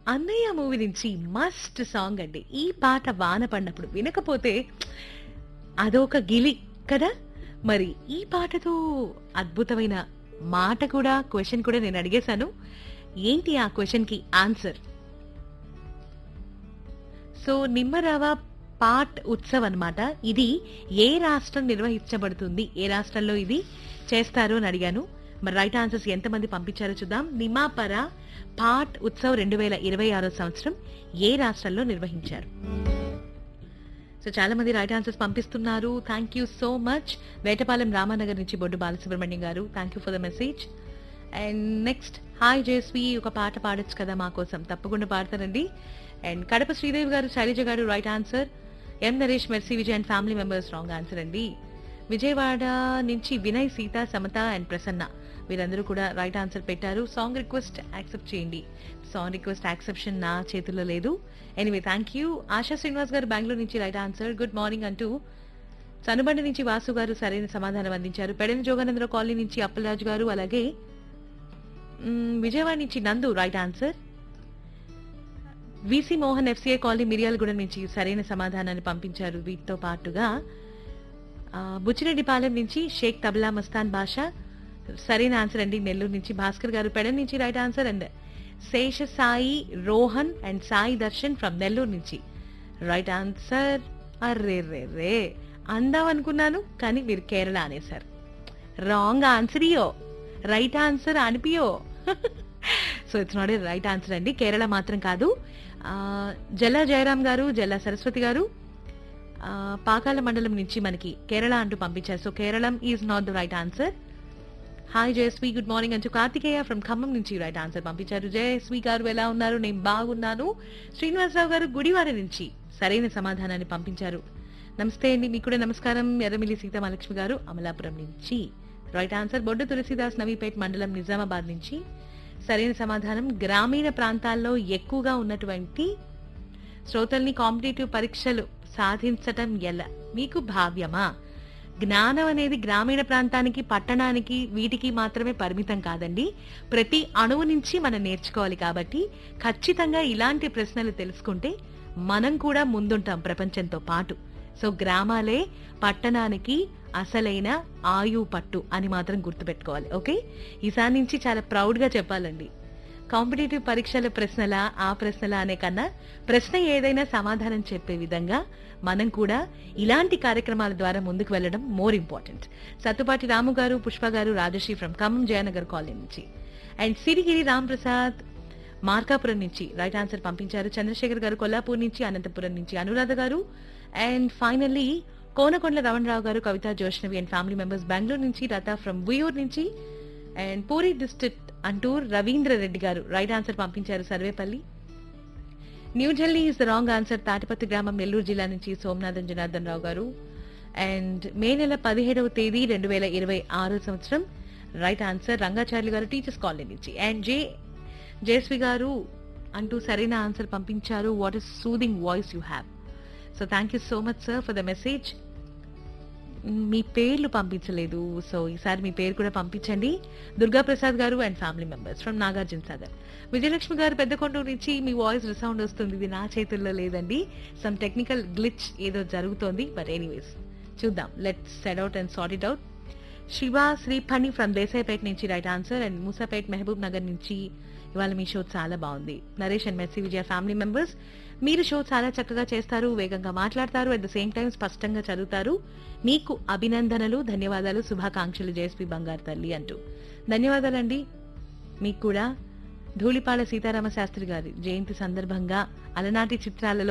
అన్నయ్య మూవీ నుంచి must song అండి ఈ పాట వాన పడినప్పుడు వినకపోతే అదొక గిలి కదా మరి ఈ పాటతో అద్భుతమైన మాట కూడా క్వశ్చన్ కూడా నేను అడిగేశాను ఏంటి ఆ క్వశ్చన్ కి ఆన్సర్ సో నిమ్మరావ పాట్ ఉత్సవ్ అన్నమాట ఇది ఏ రాష్ట్రం నిర్వహించబడుతుంది ఏ రాష్ట్రంలో ఇది చేస్తారు అని అడిగాను మరి రైట్ ఆన్సర్స్ ఎంతమంది పంపించారో చూద్దాం నిమాపర పాట్ ఉత్సవ్ రెండు వేల ఇరవై ఆరో సంవత్సరం ఏ రాష్ట్రంలో నిర్వహించారు సో చాలా మంది రైట్ ఆన్సర్స్ పంపిస్తున్నారు thank you so much Vetapalem Ramanagar నుంచి Boddu Balasubrahmanyam garu thank you for the message and next hi Jasvi ఒక పాట పాడొచ్చు కదా మా కోసం తప్పకుండా పాడతారండి and Kadapa Sridevi garu Sailaja garu right answer M Naresh Mercy Vijay and family members wrong answer అండి విజయవాడ నుంచి వినయ్ సీత సమత అండ్ ప్రసన్న వీరందరూ కూడా రైట్ ఆన్సర్ పెట్టారు సాంగ్ రిక్వెస్ట్ యాక్సెప్ట్ చేయండి సాంగ్ రిక్వెస్ట్ యాక్సెప్షన్ నా చేతుల్లో లేదు anyway thank you Asha Srinivas garu Bengaluru నుంచి రైట్ ఆన్సర్ గుడ్ మార్నింగ్ అంటూ సనుబండి నుంచి వాసు గారు సరైన సమాధానం అందించారు పెడని జోగానందర కాలనీ నుంచి అప్పలరాజు గారు అలాగే మ్, విజయవాడ నుంచి Nandu right answer VC Mohan FCI colony Miryalaguda నుంచి సరైన సమాధానాన్ని పంపించారు వీటితో పాటుగా ఆ, బుచ్చిరెడ్డిపాలెం నుంచి షేక్ తబలా మస్తాన్ బాషా సరైన ఆన్సర్ అండి నెల్లూరు నుంచి భాస్కర్ గారు పెడన్ నుంచి right answer and Sesha Sai Rohan and Sai Darshan from Nellore నుంచి రైట్ ఆన్సర్ అర్రే రే రే అందాం అనుకున్నాను కానీ మీరు కేరళ అనేసారు రాంగ్ ఆన్సర్ ఇయో రైట్ ఆన్సర్ అనిపియో so it's not a right answer అండి కేరళ మాత్రం కాదు ఆ, జల జయరాం గారు జల సరస్వతి గారు ఆ, పాకాల మండలం నుంచి మనకి కేరళ అంటూ పంపించారు so Keralam is not the right answer hi Jayasvi good morning అంటూ కార్తికేయ ఫ్రమ్ ఖమ్మం నుంచి రైట్ ఆన్సర్ పంపించారు జయస్వి గారు ఎలా ఉన్నారు నేను బాగున్నాను శ్రీనివాసరావు గారు గుడివాడ నుంచి సరైన సమాధానాన్ని పంపించారు నమస్తే అండి మీకు కూడా నమస్కారం ఎర్రమిల్లి సీతామహాలక్ష్మి గారు అమలాపురం నుంచి రైట్ ఆన్సర్ బొడ్డు తులసిదాస్ నవీపేట్ మండలం నిజామాబాద్ నుంచి సరైన సమాధానం గ్రామీణ ప్రాంతాల్లో ఎక్కువగా ఉన్నటువంటి శ్రోతల్ని కాంపిటేటివ్ పరీక్షలు సాధించటం ఎలా మీకు భావ్యమా జ్ఞానం అనేది గ్రామీణ ప్రాంతానికి పట్టణానికి వీటికి మాత్రమే పరిమితం కాదండి ప్రతి అణువు నుంచి మనం నేర్చుకోవాలి కాబట్టి ఖచ్చితంగా ఇలాంటి ప్రశ్నలు తెలుసుకుంటే మనం కూడా ముందుంటాం ప్రపంచంతో పాటు సో గ్రామాలే పట్టణానికి అసలైన ఆయు పట్టు అని మాత్రం గుర్తుపెట్టుకోవాలి ఓకే ఈసారి నుంచి చాలా ప్రౌడ్ గా చెప్పాలండి కాంపిటేటివ్ పరీక్షల ప్రశ్నల ఆ ప్రశ్నల అనే కన్నా ప్రశ్న ఏదైనా సమాధానం చెప్పే విధంగా మనం కూడా ఇలాంటి కార్యక్రమాల ద్వారా ముందుకు వెళ్ళడం more important సత్తుపాటి Ramu garu Pushpa garu Rajasri from Khammam Jayanagar colony నుంచి అండ్ సిరిగిరి రామ్ ప్రసాద్ మార్కాపురం నుంచి రైట్ ఆన్సర్ పంపించారు చంద్రశేఖర్ గారు కొల్లాపూర్ నుంచి అనంతపురం నుంచి అనురాధ గారు and finally Konakondala Ramanarao garu Kavitha Joshnavi and family members Bengaluru నుంచి లతా ఫ్రమ్ ఉయ్యూర్ నుంచి అండ్ పూరి డిస్ట్రిక్ట్ అంటూ రవీంద్ర రెడ్డి గారు రైట్ ఆన్సర్ పంపించారు Sarvepalli new Delhi is the wrong answer Tatipatti గ్రామం నెల్లూరు జిల్లా నుంచి సోమనాథన్ జనార్దన్ రావు గారు అండ్ మే నెల పదిహేడవ తేదీ రెండు వేల ఇరవై ఆరో సంవత్సరం right answer Rangacharyulu garu teachers colony నుంచి అండ్ జే జయస్వి గారు అంటూ సరైన ఆన్సర్ పంపించారు what is soothing voice you have so thank you so much sir for the message మీ పేర్లు పంపించలేదు సో ఈసారి మీ పేరు కూడా పంపించండి Durga Prasad garu and family members from Nagarjuna Sagar Vijayalakshmi garu Peddakonduru నుంచి మీ వాయిస్ రిసౌండ్ వస్తుంది ఇది నా చేతుల్లో లేదండి సమ్ టెక్నికల్ గ్లిచ్ ఏదో జరుగుతోంది బట్ ఎనీవేస్ చూద్దాం let set out and sort it out Siva Sriphani from Desaipeta నుంచి right answer and Musapet Mahabubnagar నుంచి ఇవాళ మీ షో చాలా బాగుంది Naresh and Mercy Vijaya family members మీరు షో చాలా చక్కగా చేస్తారు వేగంగా మాట్లాడతారు అట్ ద సేమ్ టైం స్పష్టంగా చదువుతారు మీకు అభినందనలు ధన్యవాదాలు శుభాకాంక్షలు జేఎస్పీ బంగారు తల్లి అంటూ ధన్యవాదాలండి మీకు కూడా ధూళిపాల సీతారామ శాస్త్రి గారి జయంతి సందర్భంగా అలనాటి చిత్రాలలో